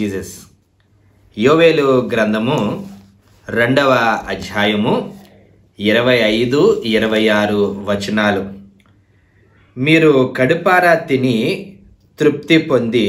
Jesus యోవేలు గ్రంథము రెండవ అధ్యాయము ఇరవై ఐదు ఇరవై ఆరు వచనాలు మీరు కడుపారా తిని తృప్తి పొంది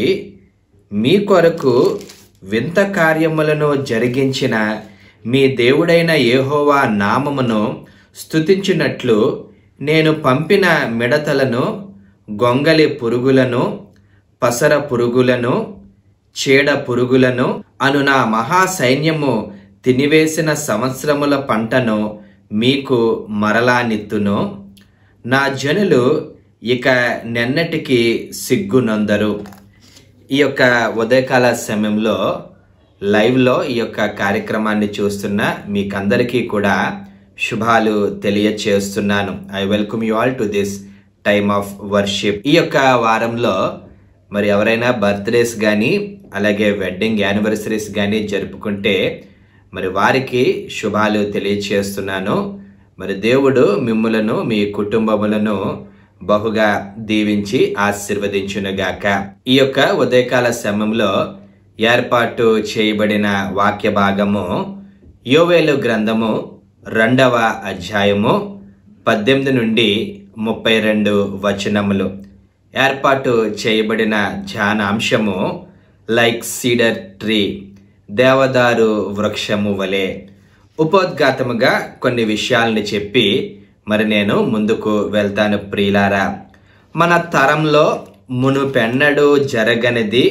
మీ కొరకు వింత కార్యములను జరిగించిన మీ దేవుడైన యెహోవా నామమును స్తుతించినట్లు నేను పంపిన మిడతలను గొంగలి పురుగులను పసర పురుగులను చీడ పురుగులను అను నా మహా సైన్యము తినివేసిన సంవత్సరముల పంటను మీకు మరలా నిత్తును నా జనులు ఇక నెన్నటికి సిగ్గునందరు ఈ యొక్క ఉదయకాల సమయంలో లైవ్లో ఈ యొక్క కార్యక్రమాన్ని చూస్తున్న మీకందరికీ కూడా శుభాలు తెలియచేస్తున్నాను I welcome you all to this time of worship ఈ యొక్క వారంలో మరి ఎవరైనా బర్త్డేస్ కానీ అలాగే వెడ్డింగ్ యానివర్సరీస్ కానీ జరుపుకుంటే మరి వారికి శుభాలు తెలియచేస్తున్నాను మరి దేవుడు మిమ్ములను మీ కుటుంబములను బహుగా దీవించి ఆశీర్వదించునుగాక ఈ యొక్క ఉదయకాల సమయంలో ఏర్పాటు చేయబడిన వాక్య భాగము యోవేలు గ్రంథము రెండవ అధ్యాయము పద్దెనిమిది నుండి ముప్పై రెండు వచనములు ఏర్పాటు చేయబడిన ధ్యానాంశము లైక్ సీడర్ ట్రీ దేవదారు వృక్షము వలె ఉపోద్ఘాతముగా కొన్ని విషయాలను చెప్పి మరి నేను ముందుకు వెళ్తాను ప్రియులారా మన తరంలో మునుపెన్నడూ జరగనిది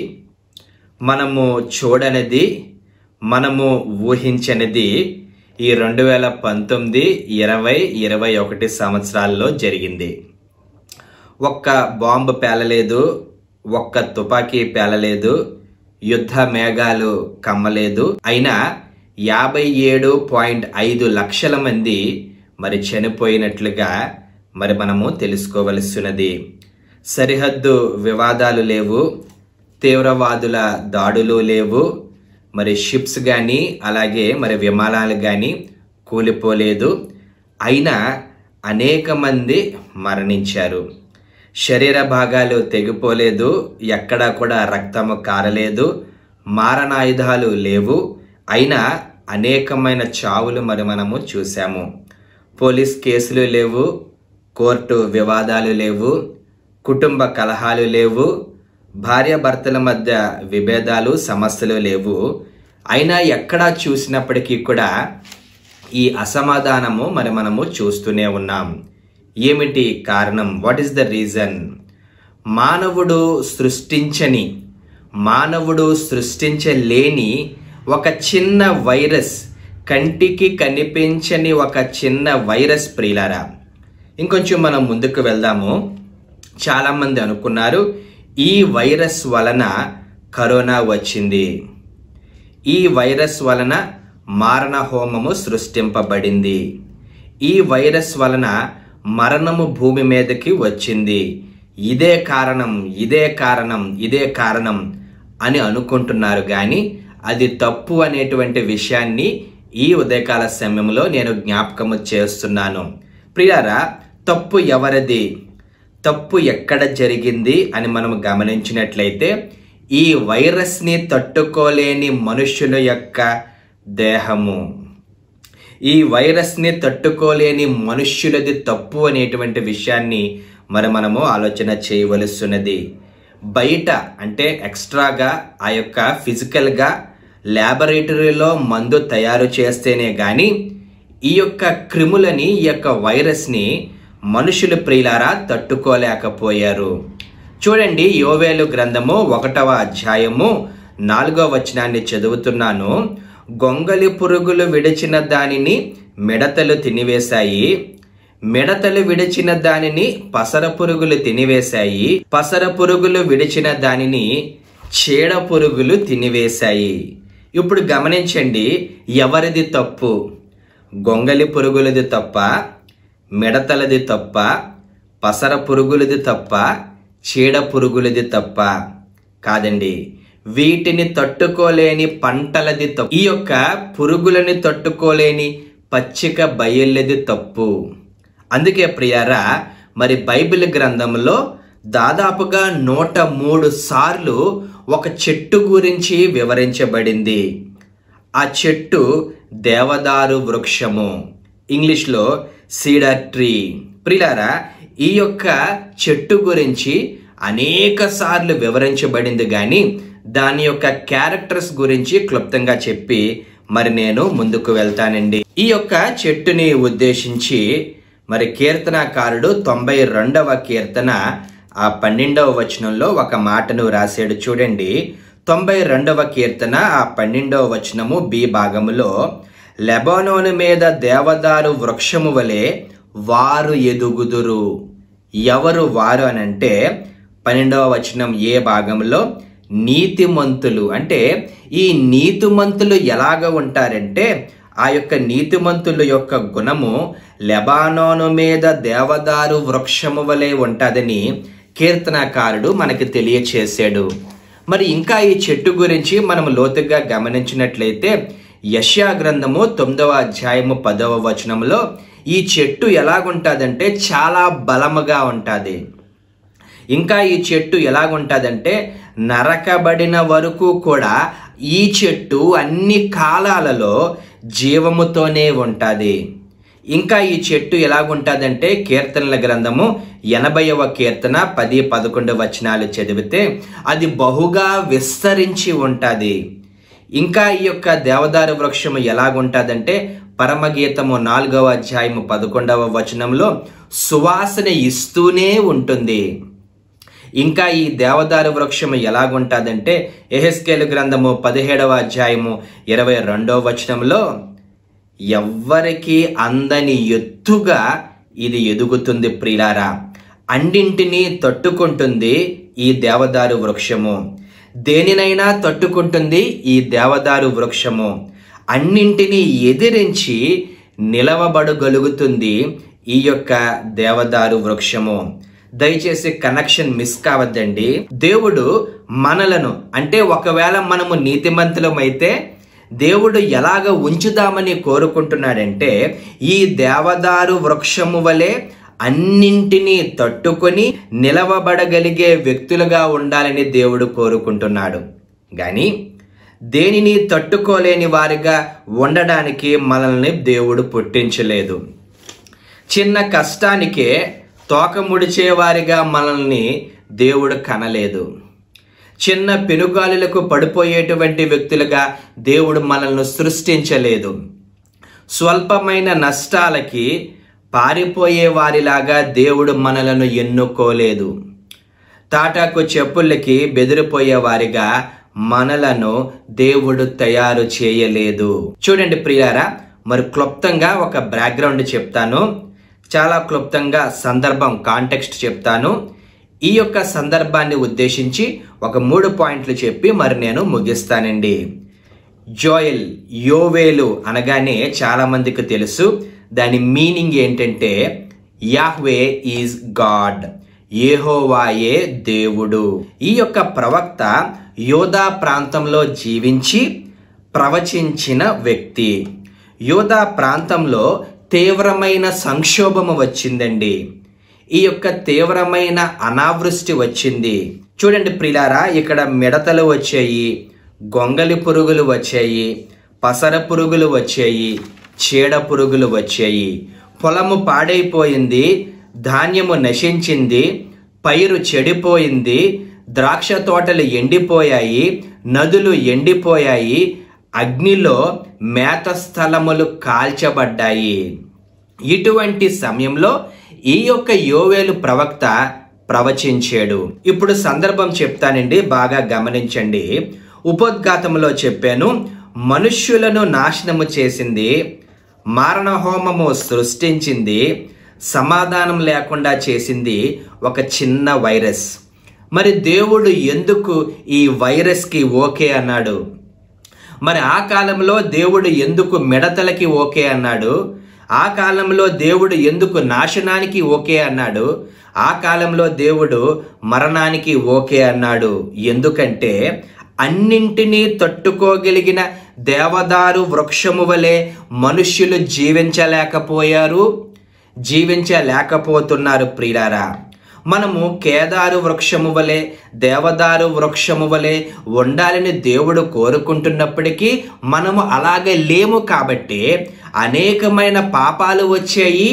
మనము చూడనిది మనము ఊహించనిది ఈ రెండు వేల పంతొమ్మిది ఇరవై ఇరవై ఒకటి సంవత్సరాల్లో జరిగింది ఒక్క బాంబు పేలలేదు ఒక్క తుపాకీ పేలలేదు యుద్ధ మేఘాలు కమ్మలేదు అయినా యాభై ఏడు పాయింట్ ఐదు లక్షల మంది మరి చనిపోయినట్లుగా మరి మనము తెలుసుకోవలసినది సరిహద్దు వివాదాలు లేవు తీవ్రవాదుల దాడులు లేవు మరి షిప్స్ కానీ అలాగే మరి విమానాలు కానీ కూలిపోలేదు అయినా అనేక మంది మరణించారు శరీర భాగాలు తెగిపోలేదు ఎక్కడా కూడా రక్తము కారలేదు మారణాయుధాలు లేవు అయినా అనేకమైన చావులు మరి మనము చూసాము పోలీస్ కేసులు లేవు కోర్టు వివాదాలు లేవు కుటుంబ కలహాలు లేవు భార్యాభర్తల మధ్య విభేదాలు సమస్యలు లేవు అయినా ఎక్కడా చూసినప్పటికీ కూడా ఈ అసమాధానము మరి మనము చూస్తూనే ఉన్నాం ఏమిటి కారణం వాట్ ఈస్ ద రీజన్ మానవుడు సృష్టించని మానవుడు సృష్టించలేని ఒక చిన్న వైరస్ కంటికి కనిపించని ఒక చిన్న వైరస్ ప్రియులారా ఇంకొంచెం మనం ముందుకు వెళ్దాము చాలామంది అనుకున్నారు ఈ వైరస్ వలన కరోనా వచ్చింది ఈ వైరస్ వలన మారణ హోమము సృష్టింపబడింది ఈ వైరస్ వలన మరణము భూమి మీదకి వచ్చింది ఇదే కారణం ఇదే కారణం ఇదే కారణం అని అనుకుంటున్నారు కానీ అది తప్పు అనేటువంటి విషయాన్ని ఈ ఉదయకాల సమయంలో నేను జ్ఞాపకము చేస్తున్నాను ప్రియారా తప్పు ఎవరిది తప్పు ఎక్కడ జరిగింది అని మనం గమనించినట్లయితే ఈ వైరస్ని తట్టుకోలేని మనుషుల యొక్క దేహము ఈ వైరస్ని తట్టుకోలేని మనుష్యులది తప్పు అనేటువంటి విషయాన్ని మరి మనము ఆలోచన చేయవలసినది బయట అంటే ఎక్స్ట్రాగా ఆ యొక్క ఫిజికల్గా ల్యాబొరేటరీలో మందు తయారు చేస్తేనే కానీ ఈ యొక్క క్రిములని ఈ యొక్క వైరస్ని మనుషులు ప్రియులారా తట్టుకోలేకపోయారు చూడండి యోవేలు గ్రంథము ఒకటవ అధ్యాయము నాలుగో వచనాన్ని చదువుతున్నాను గొంగలి పురుగులు విడిచిన దానిని మిడతలు తినివేశాయి మిడతలు విడిచిన దానిని పసర పురుగులు తినివేశాయి పసర పురుగులు విడిచిన దానిని చీడ పురుగులు తినివేశాయి ఇప్పుడు గమనించండి ఎవరిది తప్పు గొంగలి పురుగులది తప్ప మిడతలది తప్ప పసర పురుగులది తప్ప చీడ పురుగులది తప్ప కాదండి వీటిని తట్టుకోలేని పంటలది తప్పు ఈ యొక్క పురుగులని తట్టుకోలేని పచ్చిక బయళ్ళది తప్పు అందుకే ప్రియారా మరి బైబిల్ గ్రంథంలో దాదాపుగా నూట మూడు సార్లు ఒక చెట్టు గురించి వివరించబడింది ఆ చెట్టు దేవదారు వృక్షము ఇంగ్లీష్లో సీడర్ ట్రీ ప్రిలారా ఈ యొక్క చెట్టు గురించి అనేక సార్లు వివరించబడింది కానీ దాని యొక్క క్యారెక్టర్స్ గురించి క్లుప్తంగా చెప్పి మరి నేను ముందుకు వెళ్తానండి ఈ యొక్క చెట్టుని ఉద్దేశించి మరి కీర్తనకారుడు తొంభై రెండవ కీర్తన ఆ పన్నెండవ వచనంలో ఒక మాటను రాశాడు చూడండి తొంభై రెండవ కీర్తన ఆ పన్నెండవ వచనము బి భాగములో లెబానోను మీద దేవదారు వృక్షము వలె వారు ఎదుగుదురు ఎవరు వారు అని అంటే పన్నెండవ వచనం ఏ భాగంలో నీతిమంతులు అంటే ఈ నీతిమంతులు ఎలాగ ఉంటారంటే ఆ యొక్క నీతిమంతుల యొక్క గుణము లెబానోను మీద దేవదారు వృక్షము వలె ఉంటుందని కీర్తనకారుడు మనకి తెలియచేశాడు మరి ఇంకా ఈ చెట్టు గురించి మనం లోతుగా గమనించినట్లయితే యష్యా గ్రంథము తొమ్మిదవ అధ్యాయము పదవ వచనంలో ఈ చెట్టు ఎలాగుంటుందంటే చాలా బలముగా ఉంటుంది ఇంకా ఈ చెట్టు ఎలాగుంటుందంటే నరకబడిన వరకు కూడా ఈ చెట్టు అన్ని కాలాలలో జీవముతోనే ఉంటుంది ఇంకా ఈ చెట్టు ఎలాగుంటుందంటే కీర్తనల గ్రంథము ఎనభైవ కీర్తన పది పదకొండు వచనాలు చదివితే అది బహుగా విస్తరించి ఉంటుంది ఇంకా ఈ యొక్క దేవదారు వృక్షము ఎలాగుంటుందంటే పరమగీతము నాలుగవ అధ్యాయము పదకొండవ వచనంలో సువాసన ఇస్తూనే ఉంటుంది ఇంకా ఈ దేవదారు వృక్షము ఎలాగుంటుందంటే ఎహెస్కేలు గ్రంథము పదిహేడవ అధ్యాయము ఇరవై రెండవ వచనంలో ఎవ్వరికి అందని ఎత్తుగా ఇది ఎదుగుతుంది ప్రిలారా అన్నింటినీ తట్టుకుంటుంది ఈ దేవదారు వృక్షము దేనినైనా తట్టుకుంటుంది ఈ దేవదారు వృక్షము అన్నింటినీ ఎదిరించి నిలవబడగలుగుతుంది ఈ యొక్క దేవదారు వృక్షము దయచేసి కనెక్షన్ మిస్ కావద్దండి దేవుడు మనలను అంటే ఒకవేళ మనము నీతిమంతులమైతే దేవుడు ఎలాగ ఉంచుదామని కోరుకుంటున్నాడంటే ఈ దేవదారు వృక్షము వలె అన్నింటినీ తట్టుకొని నిలవబడగలిగే వ్యక్తులుగా ఉండాలని దేవుడు కోరుకుంటున్నాడు కానీ దేనిని తట్టుకోలేని వారిగా ఉండడానికి మనల్ని దేవుడు పుట్టించలేదు చిన్న కష్టానికే తోక ముడిచే వారిగా మనల్ని దేవుడు కనలేదు చిన్న పెనుగాలులకు పడిపోయేటువంటి వ్యక్తులుగా దేవుడు మనల్ని సృష్టించలేదు స్వల్పమైన నష్టాలకి పారిపోయే వారిలాగా దేవుడు మనలను ఎన్నుకోలేదు తాటాకు చెప్పులకి బెదిరిపోయే వారిగా మనలను దేవుడు తయారు చేయలేదు చూడండి ప్రియారా మరి క్లుప్తంగా ఒక బ్యాక్గ్రౌండ్ చెప్తాను చాలా క్లుప్తంగా సందర్భం కాంటెక్స్ట్ చెప్తాను ఈ యొక్క సందర్భాన్ని ఉద్దేశించి ఒక మూడు పాయింట్లు చెప్పి మరి నేను ముగిస్తానండి జోయల్ యోవేలు అనగానే చాలా మందికి తెలుసు దాని మీనింగ్ ఏంటంటే యాహ్వే ఈజ్ గాడ్ ఏహోవాయే దేవుడు ఈ యొక్క ప్రవక్త యోధా ప్రాంతంలో జీవించి ప్రవచించిన వ్యక్తి యోధా ప్రాంతంలో తీవ్రమైన సంక్షోభము వచ్చిందండి ఈ యొక్క తీవ్రమైన అనావృష్టి వచ్చింది చూడండి ప్రిలారా ఇక్కడ మిడతలు వచ్చాయి గొంగలి పురుగులు వచ్చాయి పసర పురుగులు వచ్చాయి చీడ పురుగులు వచ్చాయి పొలము పాడైపోయింది ధాన్యము నశించింది పైరు చెడిపోయింది ద్రాక్ష తోటలు ఎండిపోయాయి నదులు ఎండిపోయాయి అగ్నిలో మేత స్థలములు కాల్చబడ్డాయి ఇటువంటి సమయంలో ఈ యొక్క యోవేలు ప్రవక్త ప్రవచించాడు ఇప్పుడు సందర్భం చెప్తానండి బాగా గమనించండి ఉపోద్ఘాతంలో చెప్పాను మనుష్యులను నాశనము చేసింది మారణహోమము సృష్టించింది సమాధానం లేకుండా చేసింది ఒక చిన్న వైరస్ మరి దేవుడు ఎందుకు ఈ వైరస్కి ఓకే అన్నాడు మరి ఆ కాలంలో దేవుడు ఎందుకు మిడతలకి ఓకే అన్నాడు ఆ కాలంలో దేవుడు ఎందుకు నాశనానికి ఓకే అన్నాడు ఆ కాలంలో దేవుడు మరణానికి ఓకే అన్నాడు ఎందుకంటే అన్నింటినీ తట్టుకోగలిగిన దేవదారు వృక్షము వలె మనుష్యులు జీవించలేకపోయారు జీవించలేకపోతున్నారు ప్రియులారా మనము కేదారు వృక్షము వలె దేవదారు వృక్షము వలె ఉండాలని దేవుడు కోరుకుంటున్నప్పటికీ మనము అలాగే లేము కాబట్టి అనేకమైన పాపాలు వచ్చాయి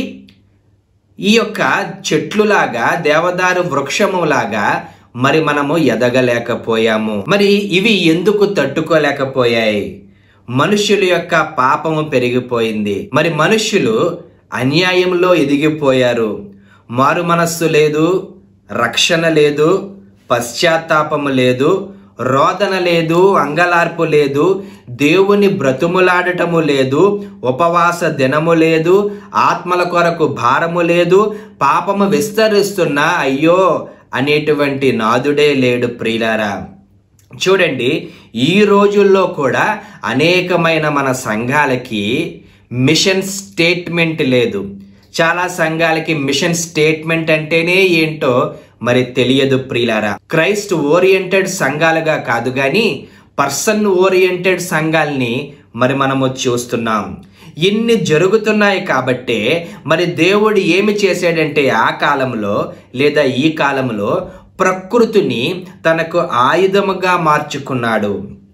ఈ యొక్క చెట్లులాగా దేవదారు వృక్షములాగా మరి మనము ఎదగలేకపోయాము మరి ఇవి ఎందుకు తట్టుకోలేకపోయాయి మనుషుల యొక్క పాపము పెరిగిపోయింది మరి మనుష్యులు అన్యాయంలో ఎదిగిపోయారు మారు మనస్సు లేదు రక్షణ లేదు పశ్చాత్తాపము లేదు రోదన లేదు అంగలార్పు లేదు దేవుని బ్రతుములాడటము లేదు ఉపవాస దినము లేదు ఆత్మల కొరకు భారము లేదు పాపము విస్తరిస్తున్నా అయ్యో అనేటువంటి నాదుడే లేడు ప్రియులారా చూడండి ఈ రోజుల్లో కూడా అనేకమైన మన సంఘాలకి మిషన్ స్టేట్మెంట్ లేదు చాలా సంఘాలకి మిషన్ స్టేట్మెంట్ అంటేనే ఏంటో మరి తెలియదు ప్రియులారా క్రైస్ట్ ఓరియంటెడ్ సంఘాలుగా కాదు కానీ పర్సన్ ఓరియంటెడ్ సంఘాల్ని మరి మనము చూస్తున్నాం ఇన్ని జరుగుతున్నాయి కాబట్టే మరి దేవుడు ఏమి చేశాడంటే ఆ కాలంలో లేదా ఈ కాలంలో ప్రకృతిని తనకు ఆయుధముగా మార్చుకున్నాడు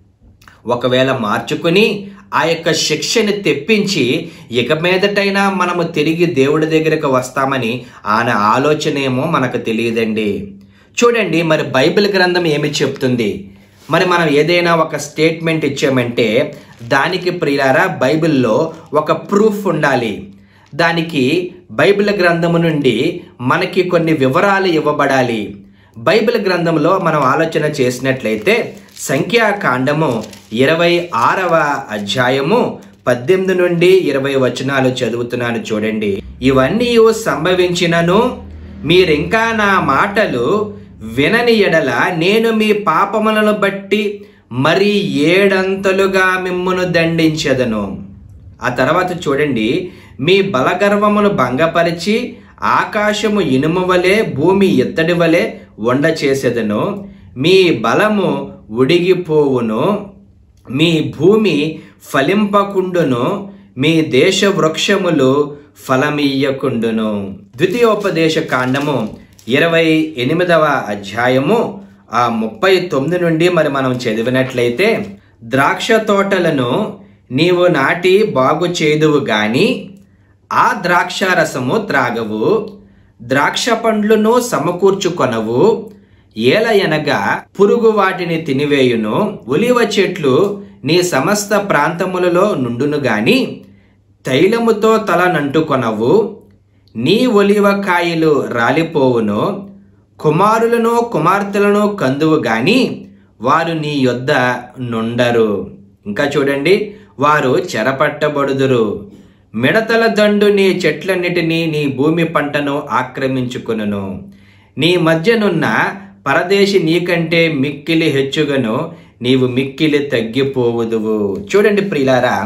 ఒకవేళ మార్చుకుని ఆ యొక్క శిక్షని తెప్పించి ఇక మీదటైనా మనము తిరిగి దేవుడి దగ్గరకు వస్తామని ఆయన ఆలోచన ఏమో మనకు తెలియదండి చూడండి మరి బైబిల్ గ్రంథం ఏమి చెప్తుంది మరి మనం ఏదైనా ఒక స్టేట్మెంట్ ఇచ్చామంటే దానికి ప్రియారా బైబిల్లో ఒక ప్రూఫ్ ఉండాలి దానికి బైబిల్ గ్రంథము నుండి మనకి కొన్ని వివరాలు ఇవ్వబడాలి బైబిల్ గ్రంథంలో మనం ఆలోచన చేసినట్లయితే సంఖ్యాకాండము ఇరవై ఆరవ అధ్యాయము పద్దెనిమిది నుండి ఇరవై వచనాలు చదువుతున్నాను చూడండి ఇవన్నీ సంభవించినను మీరింకా నా మాటలు వినని ఎడల నేను మీ పాపములను బట్టి మరి ఏడంతలుగా మిమ్మును దండించదను ఆ తర్వాత చూడండి మీ బలగర్వమును భంగపరిచి ఆకాశము ఇనుము వలె భూమి ఎత్తడి వలె వండ చేసేదను మీ బలము ఉడిగిపోవును మీ భూమి ఫలింపకుండును మీ దేశ వృక్షములు ఫలమీయకుండును ద్వితీయోపదేశ కాండము ఇరవై ఎనిమిదవ అధ్యాయము ఆ ముప్పై తొమ్మిది నుండి మరి మనం చదివినట్లయితే ద్రాక్ష తోటలను నీవు నాటి బాగు చేదువు గాని ఆ ద్రాక్షారసము త్రాగవు ద్రాక్ష పండ్లను సమకూర్చుకొనవు ఏలయనగా పురుగు వాటిని తినివేయును ఒలివ చెట్లు నీ సమస్త ప్రాంతములలో నుండును గాని తైలముతో తల నంటుకొనవు నీ ఒలివ కాయలు రాలిపోవును కుమారులను కుమార్తెలను కందువు గాని వారు నీ యొద్ద నుండరు ఇంకా చూడండి వారు చెరపట్టబడుదురు మిడతల దండు నీ చెట్లన్నిటినీ నీ భూమి పంటను ఆక్రమించుకును నీ మధ్యనున్న పరదేశి నీకంటే మిక్కిలి హెచ్చుగను నీవు మిక్కిలి తగ్గిపోవుదువు చూడండి ప్రియులారా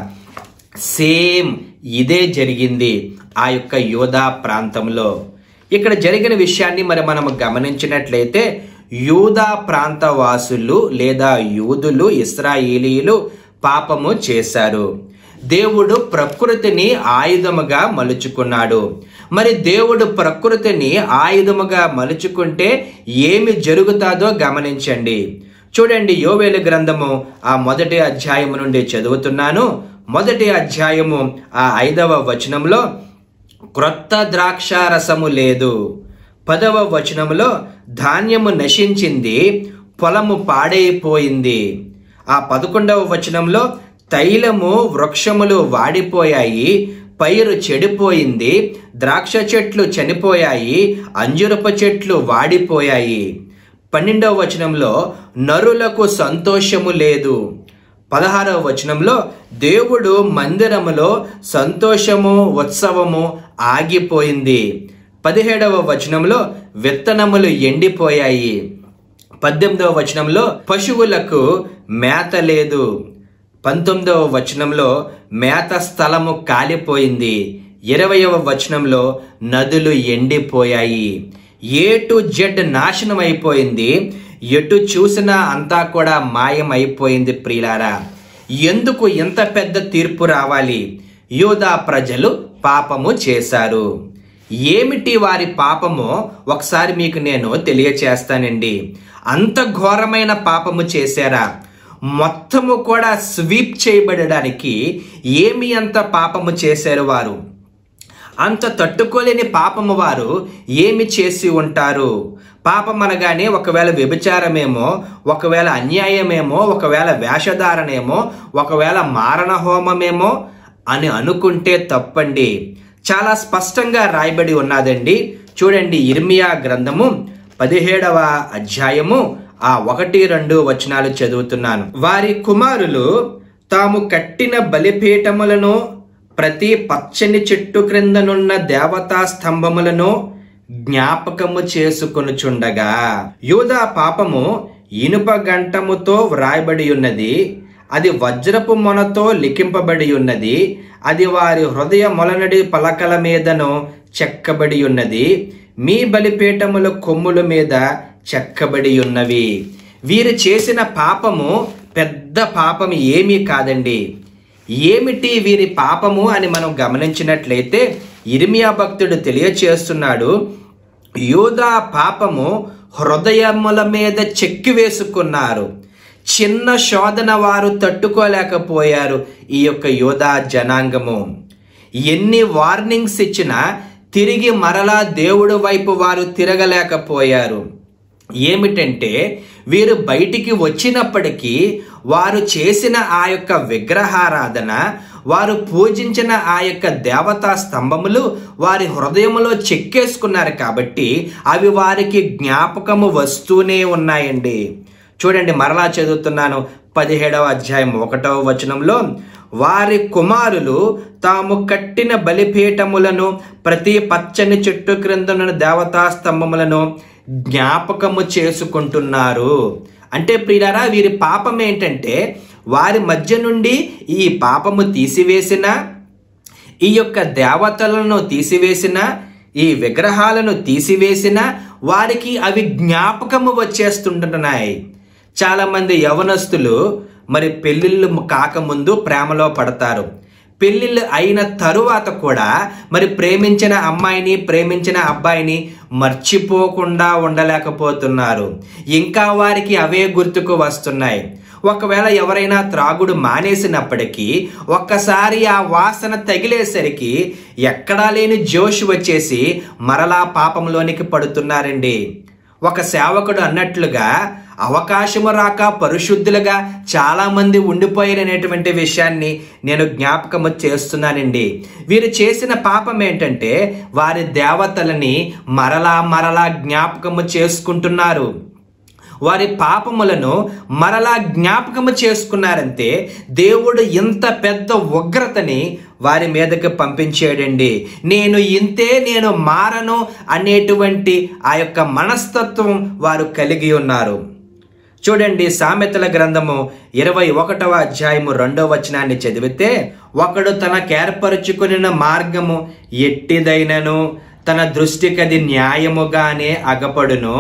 సేమ్ ఇదే జరిగింది ఆ యొక్క యోధా ప్రాంతంలో ఇక్కడ జరిగిన విషయాన్ని మరి మనం గమనించినట్లయితే యూదా ప్రాంత వాసులు లేదా యూదులు ఇస్రాయేలీలు పాపము చేశారు దేవుడు ప్రకృతిని ఆయుధముగా మలుచుకున్నాడు మరి దేవుడు ప్రకృతిని ఆయుధముగా మలుచుకుంటే ఏమి జరుగుతాదో గమనించండి చూడండి యోవేలు గ్రంథము ఆ మొదటి అధ్యాయము నుండి చదువుతున్నాను మొదటి అధ్యాయము ఆ ఐదవ వచనంలో క్రొత్త ద్రాక్షారసము లేదు పదవ వచనములో ధాన్యము నశించింది పొలము పాడైపోయింది ఆ పదకొండవ వచనంలో తైలము వృక్షములు వాడిపోయాయి పైరు చెడిపోయింది ద్రాక్ష చెట్లు చనిపోయాయి అంజురపు చెట్లు వాడిపోయాయి పన్నెండవ వచనంలో నరులకు సంతోషము లేదు పదహారవ వచనంలో దేవుడు మందిరములో సంతోషము ఉత్సవము ఆగిపోయింది పదిహేడవ వచనంలో విత్తనములు ఎండిపోయాయి పద్దెనిమిదవ వచనంలో పశువులకు మేత లేదు పంతొమ్మిదవ వచనంలో మేత స్థలము కాలిపోయింది ఇరవయవ వచనంలో నదులు ఎండిపోయాయి ఏ టు జెడ్ నాశనం అయిపోయింది ఎటు చూసినా అంతా కూడా మాయం అయిపోయింది ప్రియులారా ఎందుకు ఇంత పెద్ద తీర్పు రావాలి యూదా ప్రజలు పాపము చేశారు ఏమిటి వారి పాపమో ఒకసారి మీకు నేను తెలియచేస్తానండి అంత ఘోరమైన పాపము చేశారా మొత్తము కూడా స్వీప్ చేయబడడానికి ఏమి అంత పాపము చేశారు వారు అంత తట్టుకోలేని పాపము వారు ఏమి చేసి ఉంటారు పాపం అనగానే ఒకవేళ వ్యభిచారమేమో ఒకవేళ అన్యాయమేమో ఒకవేళ వేషధారణేమో ఒకవేళ మారణ హోమమేమో అని అనుకుంటే తప్పండి చాలా స్పష్టంగా రాయబడి ఉన్నదండి చూడండి ఇర్మియా గ్రంథము పదిహేడవ అధ్యాయము ఆ ఒకటి రెండు వచనాలు చదువుతున్నాను వారి కుమారులు తాము కట్టిన బలిపీఠములను ప్రతి పచ్చని చెట్టు క్రిందనున్న దేవతా స్తంభములను జ్ఞాపకము చేసుకొనుచుండగా యూదా పాపము ఇనుప గంటముతో వ్రాయబడి ఉన్నది అది వజ్రపు మొనతో లిఖింపబడి ఉన్నది అది వారి హృదయ మొలనడి పలకల మీదను చెక్కబడి ఉన్నది మీ బలిపీఠముల కొమ్ముల మీద చెక్కబడి ఉన్నవి వీరు చేసిన పాపము పెద్ద పాపం ఏమీ కాదండి ఏమిటి వీరి పాపము అని మనం గమనించినట్లయితే ఇర్మియా భక్తుడు తెలియచేస్తున్నాడు యూదా పాపము హృదయముల మీద చెక్కి వేసుకున్నారు చిన్న శోధన వారు తట్టుకోలేకపోయారు ఈ యొక్క యోధా జనాంగము ఎన్ని వార్నింగ్స్ ఇచ్చినా తిరిగి మరలా దేవుడు వైపు వారు తిరగలేకపోయారు ఏమిటంటే వీరు బయటికి వచ్చినప్పటికీ వారు చేసిన ఆ యొక్క విగ్రహారాధన వారు పూజించిన ఆ యొక్క దేవతా స్తంభములు వారి హృదయములో చెక్కేసుకున్నారు కాబట్టి అవి వారికి జ్ఞాపకము వస్తూనే ఉన్నాయండి చూడండి మరలా చదువుతున్నాను పదిహేడవ అధ్యాయం ఒకటవ వచనంలో వారి కుమారులు తాము కట్టిన బలిపీఠములను ప్రతి పచ్చని చెట్టు క్రిందనున్న దేవతా స్తంభములను జ్ఞాపకము చేసుకుంటున్నారు అంటే ప్రియులారా వీరి పాపం ఏంటంటే వారి మధ్య నుండి ఈ పాపము తీసివేసిన ఈ యొక్క దేవతలను తీసివేసిన ఈ విగ్రహాలను తీసివేసిన వారికి అవి జ్ఞాపకము వచ్చేస్తుంటున్నాయి చాలామంది యవనస్తులు మరి పెళ్ళిళ్ళు కాకముందు ప్రేమలో పడతారు పెళ్ళిళ్ళు అయిన తరువాత కూడా మరి ప్రేమించిన అమ్మాయిని ప్రేమించిన అబ్బాయిని మర్చిపోకుండా ఉండలేకపోతున్నారు ఇంకా వారికి అవే గుర్తుకు వస్తున్నాయి ఒకవేళ ఎవరైనా త్రాగుడు మానేసినప్పటికీ ఒక్కసారి ఆ వాసన తగిలేసరికి ఎక్కడా లేని జోష్ వచ్చేసి మరలా పాపంలోనికి పడుతున్నారండి ఒక సేవకుడు అన్నట్లుగా అవకాశము రాక పరిశుద్ధులుగా చాలా మంది ఉండిపోయారనేటువంటి విషయాన్ని నేను జ్ఞాపకము చేస్తున్నానండి వీరు చేసిన పాపం ఏంటంటే వారి దేవతలని మరలా మరలా జ్ఞాపకము చేసుకుంటున్నారు వారి పాపములను మరలా జ్ఞాపకము చేసుకున్నారంటే దేవుడు ఇంత పెద్ద ఉగ్రతని వారి మీదకి పంపించాడండి నేను ఇంతే నేను మారను అనేటువంటి ఆ యొక్క మనస్తత్వం వారు కలిగి ఉన్నారు చూడండి సామెతల గ్రంథము ఇరవై ఒకటవ అధ్యాయము రెండవ వచనాన్ని చదివితే ఒకడు తనకేర్పరుచుకుని మార్గము ఎట్టిదైనను తన దృష్టికది న్యాయముగానే అగపడును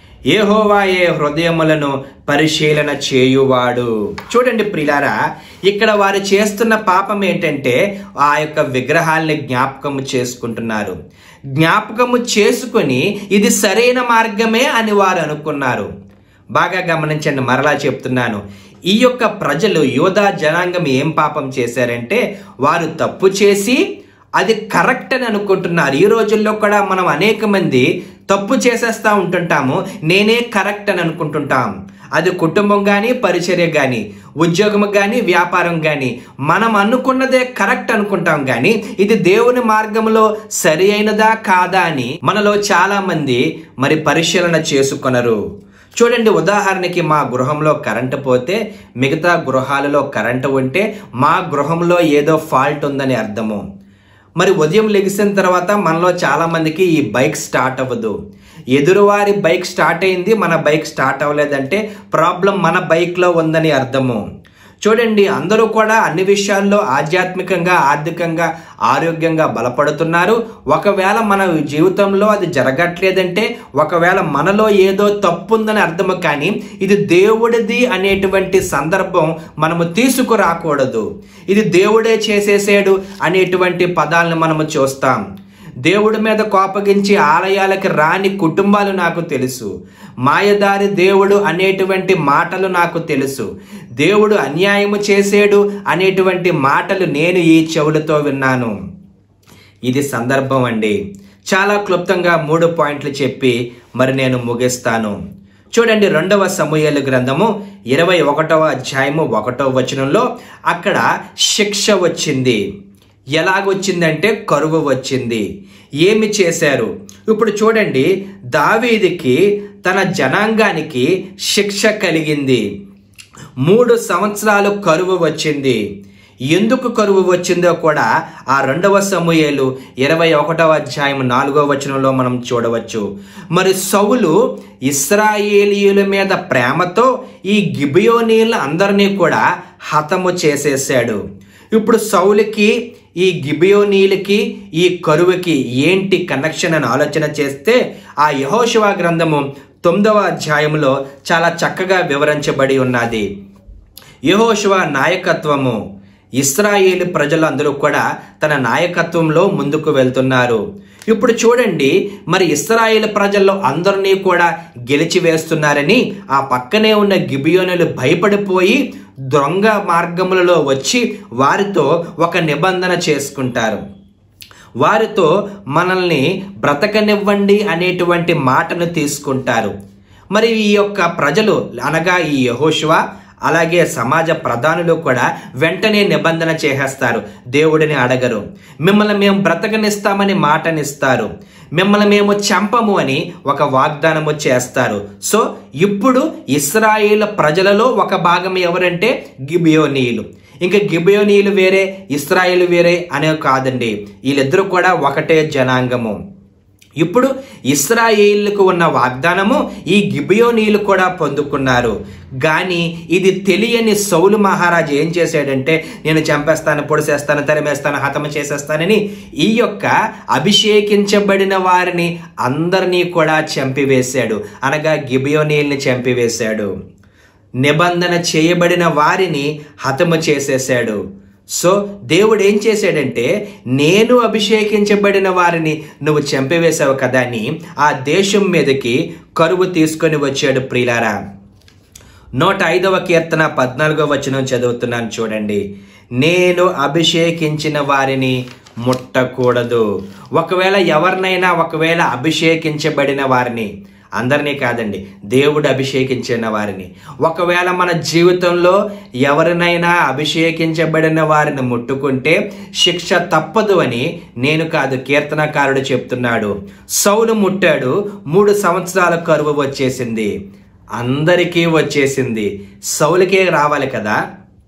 ఏహోవాయే హృదయములను పరిశీలన చేయువాడు చూడండి ప్రిలారా ఇక్కడ వారు చేస్తున్న పాపం ఏంటంటే ఆ యొక్క విగ్రహాల్ని జ్ఞాపకము చేసుకుంటున్నారు జ్ఞాపకము చేసుకొని ఇది సరైన మార్గమే అని వారు అనుకున్నారు బాగా గమనించండి మరలా చెప్తున్నాను ఈ యొక్క ప్రజలు యోధా జనాంగం ఏం పాపం చేశారంటే వారు తప్పు చేసి అది కరెక్ట్ అని అనుకుంటున్నారు ఈ రోజుల్లో కూడా మనం అనేక మంది తప్పు చేసేస్తా ఉంటుంటాము నేనే కరెక్ట్ అని అనుకుంటుంటాం అది కుటుంబం కానీ పరిచర్య కానీ ఉద్యోగం కానీ వ్యాపారం కానీ మనం అనుకున్నదే కరెక్ట్ అనుకుంటాం కానీ ఇది దేవుని మార్గంలో సరి అయినదా కాదా అని మనలో చాలా మంది మరి పరిశీలన చేసుకొనరు చూడండి ఉదాహరణకి మా గృహంలో కరెంటు పోతే మిగతా గృహాలలో కరెంటు ఉంటే మా గృహంలో ఏదో ఫాల్ట్ ఉందని అర్థము మరి ఉదయం లెగిసిన తర్వాత మనలో చాలా మందికి ఈ బైక్ స్టార్ట్ అవ్వదు ఎదురువారి బైక్ స్టార్ట్ అయింది మన బైక్ స్టార్ట్ అవ్వలేదంటే ప్రాబ్లం మన బైక్లో ఉందని అర్థము చూడండి అందరూ కూడా అన్ని విషయాల్లో ఆధ్యాత్మికంగా ఆర్థికంగా ఆరోగ్యంగా బలపడుతున్నారు ఒకవేళ మన జీవితంలో అది జరగట్లేదంటే ఒకవేళ మనలో ఏదో తప్పు ఉందని అర్థము కానీ ఇది దేవుడిది అనేటువంటి సందర్భం మనము తీసుకురాకూడదు ఇది దేవుడే చేసేసాడు అనేటువంటి పదాలను మనము చూస్తాం దేవుడి మీద కోపగించి ఆలయాలకి రాని కుటుంబాలు నాకు తెలుసు మాయదారి దేవుడు అనేటువంటి మాటలు నాకు తెలుసు దేవుడు అన్యాయము చేసేడు అనేటువంటి మాటలు నేను ఈ చెవులతో విన్నాను ఇది సందర్భం అండి చాలా క్లుప్తంగా మూడు పాయింట్లు చెప్పి మరి నేను ముగిస్తాను చూడండి రెండవ సమూహలు గ్రంథము ఇరవై ఒకటవ అధ్యాయము ఒకటవ వచనంలో అక్కడ శిక్ష వచ్చింది ఎలాగొచ్చిందంటే కరువు వచ్చింది ఏమి చేశారు ఇప్పుడు చూడండి దావీదికి తన జనాంగానికి శిక్ష కలిగింది మూడు సంవత్సరాలు కరువు వచ్చింది ఎందుకు కరువు వచ్చిందో కూడా ఆ రెండవ సమూహేలు ఇరవై ఒకటవ అధ్యాయం నాలుగవ వచనంలో మనం చూడవచ్చు మరి సౌలు ఇస్రాయేలీయుల మీద ప్రేమతో ఈ గిబియోనీల అందరినీ కూడా హతము చేసేసాడు ఇప్పుడు సౌలుకి ఈ గిబియోనీలకి ఈ కరువుకి ఏంటి కనెక్షన్ అని ఆలోచన చేస్తే ఆ యహోశివా గ్రంథము తొమ్మిదవ అధ్యాయంలో చాలా చక్కగా వివరించబడి ఉన్నది యహోశివ నాయకత్వము ఇస్రాయేల్ ప్రజలందరూ కూడా తన నాయకత్వంలో ముందుకు వెళ్తున్నారు ఇప్పుడు చూడండి మరి ఇస్రాయేల్ ప్రజల్లో అందరినీ కూడా గెలిచి వేస్తున్నారని ఆ పక్కనే ఉన్న గిబియోనులు భయపడిపోయి దొంగ మార్గములలో వచ్చి వారితో ఒక నిబంధన చేసుకుంటారు వారితో మనల్ని బ్రతకనివ్వండి అనేటువంటి మాటను తీసుకుంటారు మరి ఈ యొక్క ప్రజలు అనగా ఈ యహోశివ అలాగే సమాజ ప్రధానులు కూడా వెంటనే నిబంధన చేసేస్తారు దేవుడిని అడగరు మిమ్మల్ని మేము బ్రతకనిస్తామని మాటనిస్తారు మిమ్మల్ని మేము చంపము అని ఒక వాగ్దానము చేస్తారు సో ఇప్పుడు ఇస్రాయేల్ ప్రజలలో ఒక భాగం ఎవరంటే గిబియోనీయులు ఇంకా గిబియోనీయులు వేరే ఇస్రాయేల్ వేరే అనే కాదండి వీళ్ళిద్దరూ కూడా ఒకటే జనాంగము ఇప్పుడు ఇస్రాయేళ్లకు ఉన్న వాగ్దానము ఈ గిబియోనీలు కూడా పొందుకున్నారు కానీ ఇది తెలియని సౌలు మహారాజు ఏం చేశాడంటే నేను చంపేస్తాను పొడిసేస్తాను తరిమేస్తాను హతము చేసేస్తానని ఈ యొక్క అభిషేకించబడిన వారిని అందరినీ కూడా చంపివేశాడు అనగా గిబియోనీల్ని చంపివేశాడు నిబంధన చేయబడిన వారిని హతము చేసేశాడు సో దేవుడు ఏం చేశాడంటే నేను అభిషేకించబడిన వారిని నువ్వు చంపివేశావు కదా అని ఆ దేశం మీదకి కరువు తీసుకొని వచ్చాడు ప్రియులారా నూట ఐదవ కీర్తన పద్నాలుగవ వచనం చదువుతున్నాను చూడండి నేను అభిషేకించిన వారిని ముట్టకూడదు ఒకవేళ ఎవరినైనా ఒకవేళ అభిషేకించబడిన వారిని అందరినీ కాదండి దేవుడు అభిషేకించిన వారిని ఒకవేళ మన జీవితంలో ఎవరినైనా అభిషేకించబడిన వారిని ముట్టుకుంటే శిక్ష తప్పదు అని నేను కాదు కీర్తనకారుడు చెప్తున్నాడు సౌలు ముట్టాడు మూడు సంవత్సరాల కరువు వచ్చేసింది అందరికీ వచ్చేసింది సౌలుకే రావాలి కదా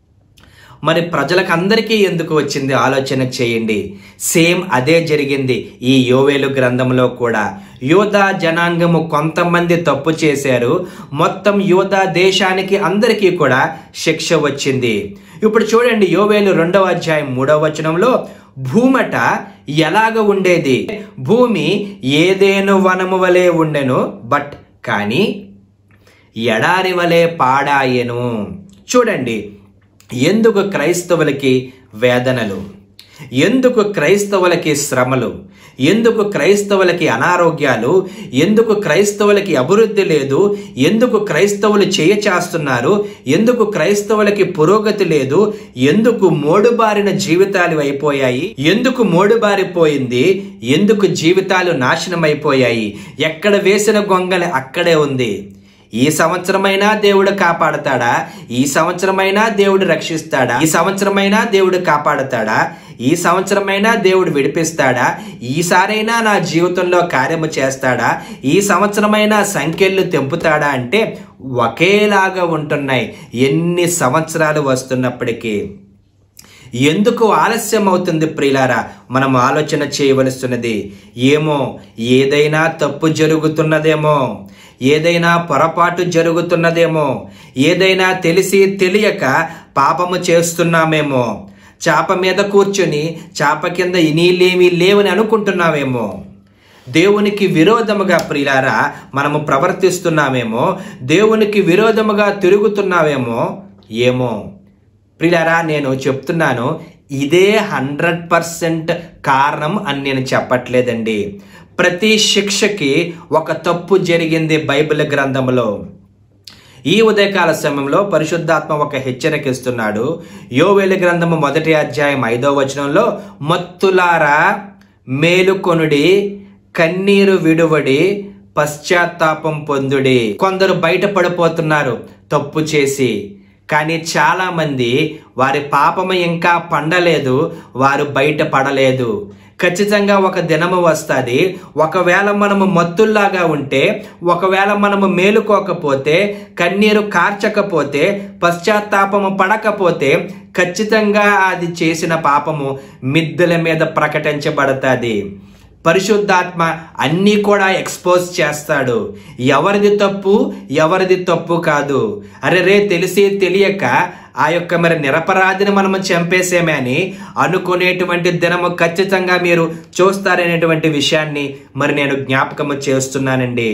మరి ప్రజలకు అందరికీ ఎందుకు వచ్చింది ఆలోచన చేయండి సేమ్ అదే జరిగింది ఈ యోవేలు గ్రంథంలో కూడా యోధా జనాంగము కొంతమంది తప్పు చేశారు మొత్తం యోధా దేశానికి అందరికీ కూడా శిక్ష వచ్చింది ఇప్పుడు చూడండి యోవేలు రెండవ అధ్యాయం మూడవ వచనంలో భూమట ఎలాగ ఉండేది భూమి ఏదేను వనము వలె ఉండెను బట్ కానీ ఎడారి వలె పాడాయెను చూడండి ఎందుకు క్రైస్తవులకి వేదనలు ఎందుకు క్రైస్తవులకి శ్రమలు ఎందుకు క్రైస్తవులకి అనారోగ్యాలు ఎందుకు క్రైస్తవులకి అభివృద్ధి లేదు ఎందుకు క్రైస్తవులు చేయచేస్తున్నారు ఎందుకు క్రైస్తవులకి పురోగతి లేదు ఎందుకు మోడుబారిన జీవితాలు అయిపోయాయి ఎందుకు మోడుబారిపోయింది ఎందుకు జీవితాలు నాశనం అయిపోయాయి ఎక్కడ వేసిన గొంగలి అక్కడే ఉంది ఈ సంవత్సరమైనా దేవుడు కాపాడతాడా ఈ సంవత్సరమైనా దేవుడు రక్షిస్తాడా ఈ సంవత్సరమైనా దేవుడు కాపాడతాడా ఈ సంవత్సరమైనా దేవుడు విడిపిస్తాడా ఈసారైనా నా జీవితంలో కార్యము చేస్తాడా ఈ సంవత్సరమైనా సంఖ్యలు తెంపుతాడా అంటే ఒకేలాగా ఉంటున్నాయి ఎన్ని సంవత్సరాలు వస్తున్నప్పటికీ ఎందుకు ఆలస్యం అవుతుంది ప్రియులారా మనం ఆలోచన చేయవలసినది ఏమో ఏదైనా తప్పు జరుగుతున్నదేమో ఏదైనా పొరపాటు జరుగుతున్నదేమో ఏదైనా తెలిసి తెలియక పాపము చేస్తున్నామేమో చాప మీద కూర్చొని చాప కింద నీళ్ళేమీ లేవని అనుకుంటున్నామేమో దేవునికి విరోధముగా ప్రియులారా మనము ప్రవర్తిస్తున్నామేమో దేవునికి విరోధముగా తిరుగుతున్నామేమో ఏమో ప్రియులారా నేను చెప్తున్నాను ఇదే హండ్రెడ్ పర్సెంట్ కారణం అని నేను చెప్పట్లేదండి ప్రతి శిక్షకి ఒక తప్పు జరిగింది బైబిల్ గ్రంథంలో ఈ ఉదయకాల సమయంలో పరిశుద్ధాత్మ ఒక హెచ్చరిక ఇస్తున్నాడు యోవేలు గ్రంథము మొదటి అధ్యాయం ఐదో వచనంలో మత్తులారా మేలుకొనుడి కన్నీరు విడువడి పశ్చాత్తాపం పొందుడి కొందరు బయట పడిపోతున్నారు తప్పు చేసి కానీ చాలా మంది వారి పాపము ఇంకా పండలేదు వారు బయట పడలేదు ఖచ్చితంగా ఒక దినము వస్తుంది ఒకవేళ మనము మత్తుల్లాగా ఉంటే ఒకవేళ మనము మేలుకోకపోతే కన్నీరు కార్చకపోతే పశ్చాత్తాపము పడకపోతే ఖచ్చితంగా అది చేసిన పాపము మిద్దెల మీద ప్రకటించబడుతుంది పరిశుద్ధాత్మ అన్నీ కూడా ఎక్స్పోజ్ చేస్తాడు ఎవరిది తప్పు ఎవరిది తప్పు కాదు అరే రే తెలిసి తెలియక ఆ యొక్క మరి నిరపరాధిని మనము చంపేసేమే అని అనుకునేటువంటి దినము ఖచ్చితంగా మీరు చూస్తారనేటువంటి విషయాన్ని మరి నేను జ్ఞాపకము చేస్తున్నానండి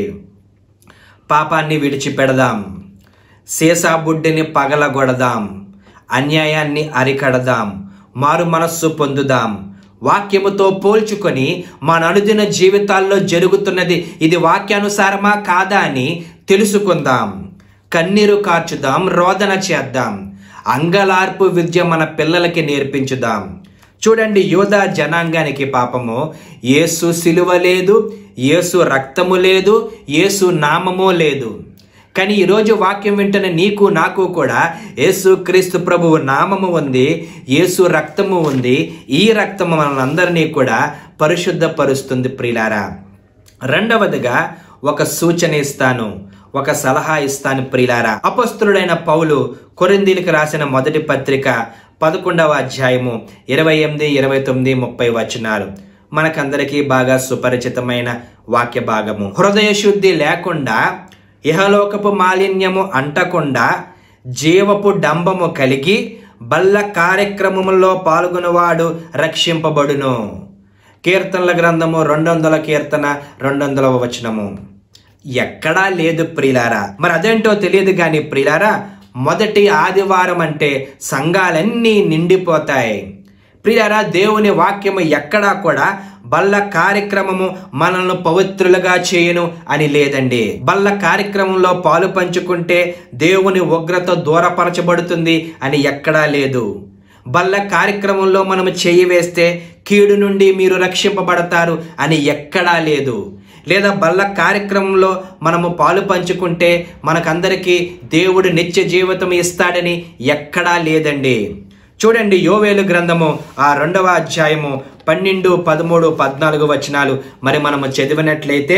పాపాన్ని విడిచిపెడదాం సీసా బుడ్డిని పగలగొడదాం అన్యాయాన్ని అరికడదాం మారు మనస్సు పొందుదాం వాక్యముతో పోల్చుకొని మన అనుదిన జీవితాల్లో జరుగుతున్నది ఇది వాక్యానుసారమా కాదా అని తెలుసుకుందాం కన్నీరు కార్చుదాం రోదన చేద్దాం అంగలార్పు విద్య మన పిల్లలకి నేర్పించుదాం చూడండి యోధా జనాంగానికి పాపము యేసు సిలువ లేదు యేసు రక్తము లేదు యేసు నామము లేదు కానీ ఈరోజు వాక్యం వింటున్న నీకు నాకు కూడా యేసు క్రీస్తు ప్రభువు నామము ఉంది యేసు రక్తము ఉంది ఈ రక్తము మనందరినీ కూడా పరిశుద్ధపరుస్తుంది ప్రియులారా రెండవదిగా ఒక సూచన ఇస్తాను ఒక సలహా ఇస్తాను ప్రియులారా అపస్తుడైన పౌలు కొరిందీలకు రాసిన మొదటి పత్రిక పదకొండవ అధ్యాయము ఇరవై ఎనిమిది ఇరవై తొమ్మిది ముప్పై వచనాలు మనకందరికీ బాగా సుపరిచితమైన వాక్య భాగము హృదయ శుద్ధి లేకుండా ఇహలోకపు మాలిన్యము అంటకుండా జీవపు డంబము కలిగి బల్ల కార్యక్రమములో పాల్గొనవాడు రక్షింపబడును కీర్తనల గ్రంథము రెండు వందల కీర్తన రెండు వందల వచనము ఎక్కడా లేదు ప్రియులారా మరి అదేంటో తెలియదు కానీ ప్రియులారా మొదటి ఆదివారం అంటే సంఘాలన్నీ నిండిపోతాయి ప్రియారా దేవుని వాక్యము ఎక్కడా కూడా బల్ల కార్యక్రమము మనల్ని పవిత్రులుగా చేయను అని లేదండి బల్ల కార్యక్రమంలో పాలు పంచుకుంటే దేవుని ఉగ్రత దూరపరచబడుతుంది అని ఎక్కడా లేదు బల్ల కార్యక్రమంలో మనము చేయి వేస్తే కీడు నుండి మీరు రక్షింపబడతారు అని ఎక్కడా లేదు లేదా బల్ల కార్యక్రమంలో మనము పాలు పంచుకుంటే మనకందరికీ దేవుడు నిత్య జీవితం ఇస్తాడని ఎక్కడా లేదండి చూడండి యోవేలు గ్రంథము ఆ రెండవ అధ్యాయము పన్నెండు పదమూడు పద్నాలుగు వచనాలు మరి మనము చదివినట్లయితే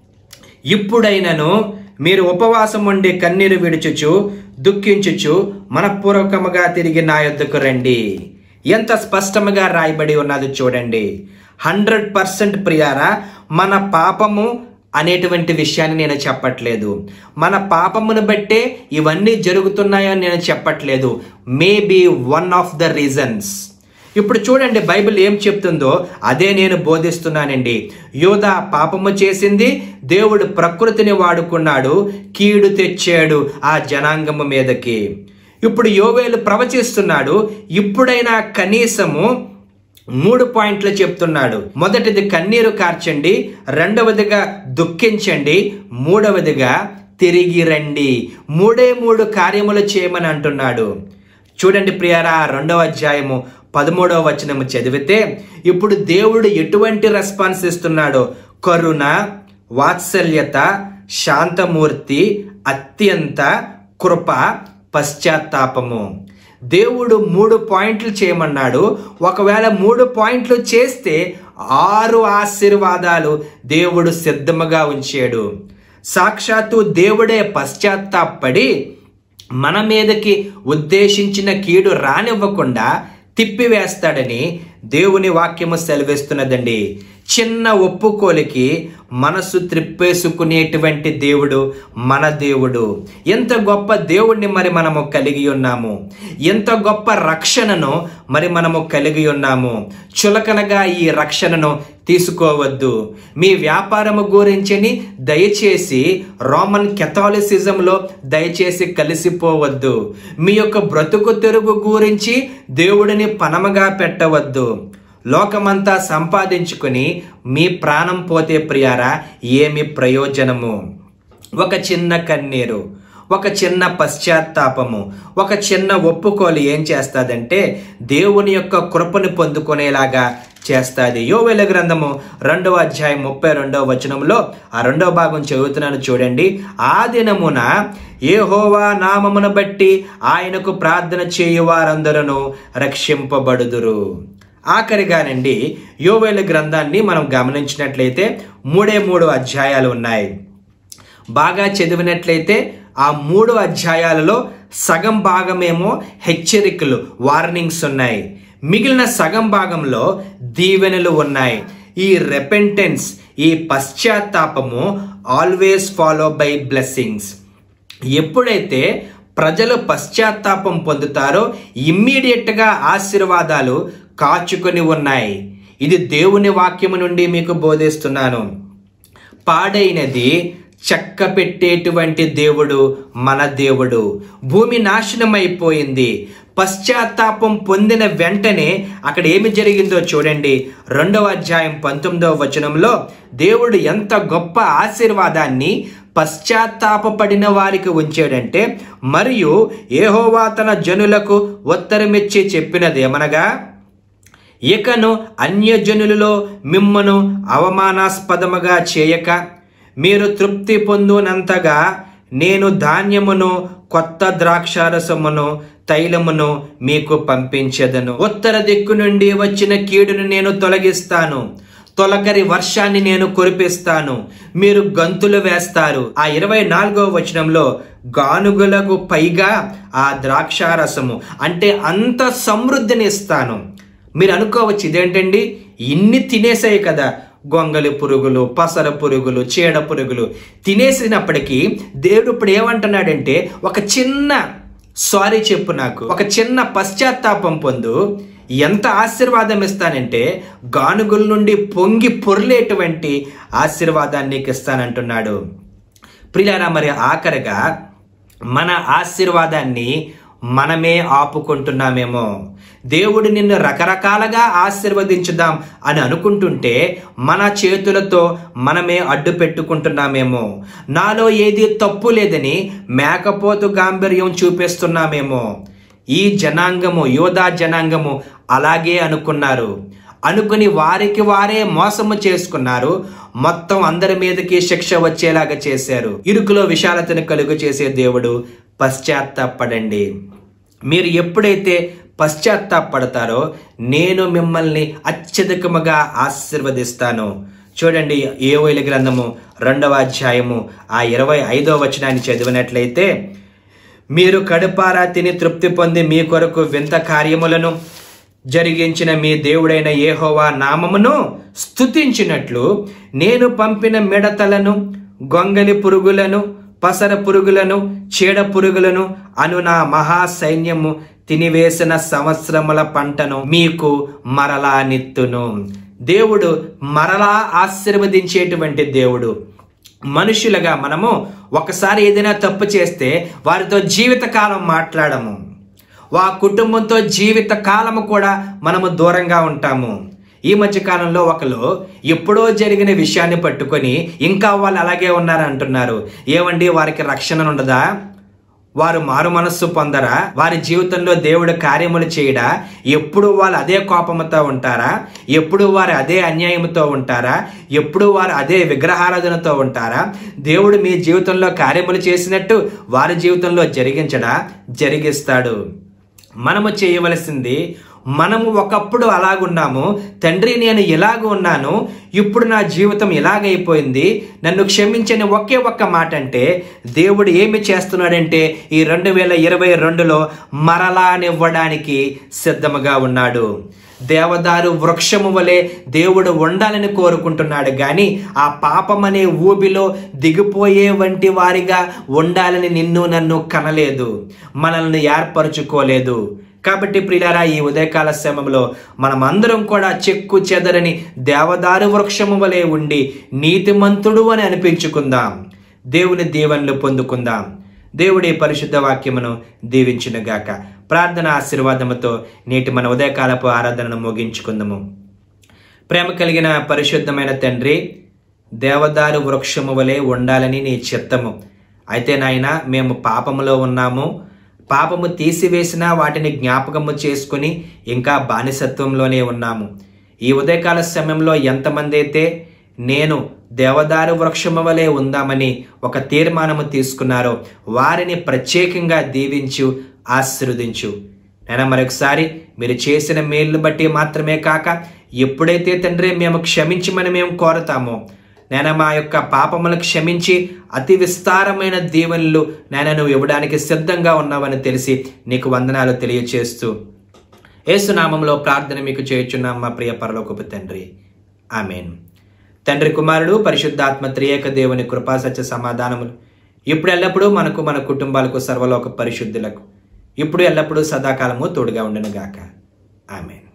ఇప్పుడైనను మీరు ఉపవాసం ఉండి కన్నీరు విడుచుచు దుఃఖించుచు మనపూర్వకముగా తిరిగి నా యొద్దకు రండి ఎంత స్పష్టముగా రాయబడి ఉన్నది చూడండి హండ్రెడ్ పర్సెంట్ ప్రియారా మన పాపము అనేటువంటి విషయాన్ని నేను చెప్పట్లేదు మన పాపమును బట్టే ఇవన్నీ జరుగుతున్నాయని నేను చెప్పట్లేదు maybe one of the reasons ఇప్పుడు చూడండి బైబిల్ ఏం చెప్తుందో అదే నేను బోధిస్తున్నానండి యోధ పాపము చేసింది దేవుడు ప్రకృతిని వాడుకున్నాడు కీడు తెచ్చాడు ఆ జనాంగము మీదకి ఇప్పుడు యోవేలు ప్రవచిస్తున్నాడు ఇప్పుడైనా కనీసము మూడు పాయింట్లు చెప్తున్నాడు మొదటిది కన్నీరు కార్చండి రెండవదిగా దుఃఖించండి మూడవదిగా తిరిగి రండి మూడే మూడు కార్యములు చేయమని అంటున్నాడు చూడండి ప్రియారా రెండవ అధ్యాయము పదమూడవ వచనము చదివితే ఇప్పుడు దేవుడు ఎటువంటి రెస్పాన్స్ ఇస్తున్నాడో కరుణ వాత్సల్యత శాంతమూర్తి అత్యంత కృప పశ్చాత్తాపము దేవుడు మూడు పాయింట్లు చేయమన్నాడు ఒకవేళ మూడు పాయింట్లు చేస్తే ఆరు ఆశీర్వాదాలు దేవుడు సిద్ధముగా ఉంచాడు సాక్షాత్తు దేవుడే పశ్చాత్తాపడి మన మీదకి ఉద్దేశించిన కీడు రానివ్వకుండా తిప్పివేస్తాడని దేవుని వాక్యము సెలవిస్తున్నదండి చిన్న ఒప్పుకోలికి మనసు త్రిప్పేసుకునేటువంటి దేవుడు మన దేవుడు ఎంత గొప్ప దేవుణ్ణి మరి మనము కలిగి ఉన్నాము ఎంత గొప్ప రక్షణను మరి మనము కలిగి ఉన్నాము చులకనగా ఈ రక్షణను తీసుకోవద్దు మీ వ్యాపారము గురించిని దయచేసి రోమన్ కెథాలిసిజంలో దయచేసి కలిసిపోవద్దు మీ యొక్క బ్రతుకు తెరుగు గురించి దేవుడిని పనమగా పెట్టవద్దు లోకమంతా సంపాదించుకుని మీ ప్రాణం పోతే ప్రియారా ఏమి ప్రయోజనము ఒక చిన్న కన్నీరు ఒక చిన్న పశ్చాత్తాపము ఒక చిన్న ఒప్పుకోలు ఏం చేస్తాదంటే దేవుని యొక్క కృపను పొందుకునేలాగా చేస్తుంది యోవేల గ్రంథము రెండవ అధ్యాయం ముప్పై రెండవ వచనంలో ఆ రెండవ భాగం చదువుతున్నాను చూడండి ఆ దినమున ఏహోవా నామమును బట్టి ఆయనకు ప్రార్థన చేయు వారందరూ రక్షింపబడుదురు ఆఖరిగానండి యోవేల గ్రంథాన్ని మనం గమనించినట్లయితే మూడే మూడు అధ్యాయాలు ఉన్నాయి బాగా చదివినట్లయితే ఆ మూడు అధ్యాయాలలో సగం భాగమేమో హెచ్చరికలు వార్నింగ్స్ ఉన్నాయి మిగిలిన సగం భాగంలో దీవెనలు ఉన్నాయి ఈ రెపెంటెన్స్ ఈ పశ్చాత్తాపము ఆల్వేస్ ఫాలో బై బ్లెస్సింగ్స్ ఎప్పుడైతే ప్రజలు పశ్చాత్తాపం పొందుతారో ఇమ్మీడియట్గా ఆశీర్వాదాలు కాచుకొని ఉన్నాయి ఇది దేవుని వాక్యము నుండి మీకు బోధిస్తున్నాను పాడైనది చెక్క పెట్టేటువంటి దేవుడు మన దేవుడు భూమి నాశనమైపోయింది పశ్చాత్తాపం పొందిన వెంటనే అక్కడ ఏమి జరిగిందో చూడండి రెండవ అధ్యాయం పంతొమ్మిదవ వచనంలో దేవుడు ఎంత గొప్ప ఆశీర్వాదాన్ని పశ్చాత్తాపపడిన వారికి ఉంచాడంటే మరియు ఏహోవా తన జనులకు ఉత్తరమిచ్చి చెప్పినదేమనగా ఇకను అన్యజనులలో మిమ్మను అవమానాస్పదముగా చేయక మీరు తృప్తి పొందునంతగా నేను ధాన్యమును కొత్త ద్రాక్షారసమును తైలమును మీకు పంపించెదను ఉత్తర దిక్కు నుండి వచ్చిన కీడును నేను తొలగిస్తాను తొలకరి వర్షాన్ని నేను కురిపిస్తాను మీరు గంతులు వేస్తారు ఆ ఇరవై నాలుగో వచనంలో గానుగులకు పైగా ఆ ద్రాక్షారసము అంటే అంత సమృద్ధిని ఇస్తాను మీరు అనుకోవచ్చు ఇదేంటండి ఇన్ని తినేసాయి కదా గొంగలి పురుగులు పసర పురుగులు చీడ పురుగులు తినేసినప్పటికీ దేవుడు ఇప్పుడు ఏమంటున్నాడంటే ఒక చిన్న సారీ చెప్పు నాకు ఒక చిన్న పశ్చాత్తాపం పొందు ఎంత ఆశీర్వాదం ఇస్తానంటే గానుగుల నుండి పొంగి పొర్లేటువంటి ఆశీర్వాదాన్ని నీకు ఇస్తానంటున్నాడు ప్రియారా మరి ఆఖరిగా మన ఆశీర్వాదాన్ని మనమే ఆపుకుంటున్నామేమో దేవుడు నిన్ను రకరకాలుగా ఆశీర్వదించుదాం అని అనుకుంటుంటే మన చేతులతో మనమే అడ్డు పెట్టుకుంటున్నామేమో నాలో ఏది తప్పు లేదని మేకపోతు గాంభీర్యం చూపిస్తున్నామేమో ఈ జనాంగము యోధా జనాంగము అలాగే అనుకున్నారు అనుకుని వారికి వారే మోసము చేసుకున్నారు మొత్తం అందరి మీదకి శిక్ష వచ్చేలాగా చేశారు ఇరుకులో విశాలతను కలుగు చేసే దేవుడు పశ్చాత్తాపడండి మీరు ఎప్పుడైతే పశ్చాత్తాపడతారో నేను మిమ్మల్ని అత్యధికముగా ఆశీర్వదిస్తాను చూడండి ఏవైల గ్రంథము రెండవ అధ్యాయము ఆ ఇరవై ఐదో వచనాన్ని చదివినట్లయితే మీరు కడుపారా తిని తృప్తి పొంది మీ కొరకు వింత కార్యములను జరిగించిన మీ దేవుడైన ఏహోవా నామమును స్తుతించినట్లు నేను పంపిన మిడతలను గొంగలి పురుగులను పసర పురుగులను చీడ పురుగులను అను నా మహా సైన్యము తినివేసిన సంవత్సరముల పంటను మీకు మరలా నిత్తును దేవుడు మరలా ఆశీర్వదించేటువంటి దేవుడు మనుషులుగా మనము ఒకసారి ఏదైనా తప్పు చేస్తే వారితో జీవితకాలం మాట్లాడము వా కుటుంబంతో జీవిత కాలము కూడా మనము దూరంగా ఉంటాము ఈ మధ్య కాలంలో ఒకరు ఎప్పుడో జరిగిన విషయాన్ని పట్టుకొని ఇంకా వాళ్ళు అలాగే ఉన్నారని అంటున్నారు ఏమండి వారికి రక్షణ ఉండదా వారు మారు మనస్సు పొందరా వారి జీవితంలో దేవుడు కార్యములు చేయడా ఎప్పుడు వాళ్ళు అదే కోపంతో ఉంటారా ఎప్పుడు వారు అదే అన్యాయంతో ఉంటారా ఎప్పుడు వారు అదే విగ్రహారాధనతో ఉంటారా దేవుడు మీ జీవితంలో కార్యములు చేసినట్టు వారి జీవితంలో జరిగించడా జరిగిస్తాడు మనము చేయవలసింది మనము ఒకప్పుడు అలాగున్నాము తండ్రి నేను ఇలాగ ఉన్నాను ఇప్పుడు నా జీవితం ఇలాగైపోయింది నన్ను క్షమించని ఒకే ఒక్క మాట అంటే దేవుడు ఏమి చేస్తున్నాడంటే ఈ రెండు వేల ఇరవై రెండులో మరలానివ్వడానికి సిద్ధముగా ఉన్నాడు దేవదారు వృక్షము వలె దేవుడు ఉండాలని కోరుకుంటున్నాడు కానీ ఆ పాపమనే ఊబిలో దిగిపోయే వంటి వారిగా ఉండాలని నిన్ను నన్ను కనలేదు మనల్ని ఏర్పరచుకోలేదు కాబట్టి ప్రియులారా ఈ ఉదయకాల సమయంలో మనమందరం కూడా చెక్కు చెదరని దేవదారు వృక్షము వలె ఉండి నీతిమంతుడు అని అనిపించుకుందాం దేవుని దీవెనలు పొందుకుందాం దేవుడి పరిశుద్ధ వాక్యమును దీవించునుగాక ప్రార్థన ఆశీర్వాదముతో నేటి మన ఉదయకాలపు ఆరాధనను ముగించుకుందాము ప్రేమ కలిగిన పరిశుద్ధమైన తండ్రి దేవదారు వృక్షము వలె ఉండాలని నీ చిత్తము అయితే నాయన మేము పాపములో ఉన్నాము పాపము తీసివేసిన వాటిని జ్ఞాపకము చేసుకుని ఇంకా బానిసత్వంలోనే ఉన్నాము ఈ ఉదయకాల సమయంలో ఎంతమంది అయితే నేను దేవదారు వృక్షము వలె ఉందామని ఒక తీర్మానము తీసుకున్నారో వారిని ప్రత్యేకంగా దీవించు ఆశీర్వదించు నేను మరొకసారి మీరు చేసిన మేలును బట్టి మాత్రమే కాక ఎప్పుడైతే తండ్రి మేము క్షమించమని మేము కోరతామో నేను మా యొక్క పాపములు క్షమించి అతి విస్తారమైన దీవెనలు నేను నువ్వు ఇవ్వడానికి సిద్ధంగా ఉన్నావని తెలిసి నీకు వందనాలు తెలియచేస్తూ ఏసునామంలో ప్రార్థన మీకు చేయుచున్నాం మా ప్రియ పరలోకపు తండ్రి ఆమెన్ తండ్రి కుమారుడు పరిశుద్ధాత్మ త్రియేక దేవుని కృపా సత్య సమాధానములు ఇప్పుడు ఎల్లప్పుడూ మనకు మన కుటుంబాలకు సర్వలోక పరిశుద్ధులకు ఇప్పుడు ఎల్లప్పుడూ సదాకాలము తోడుగా ఉండనుగాక ఆమెన్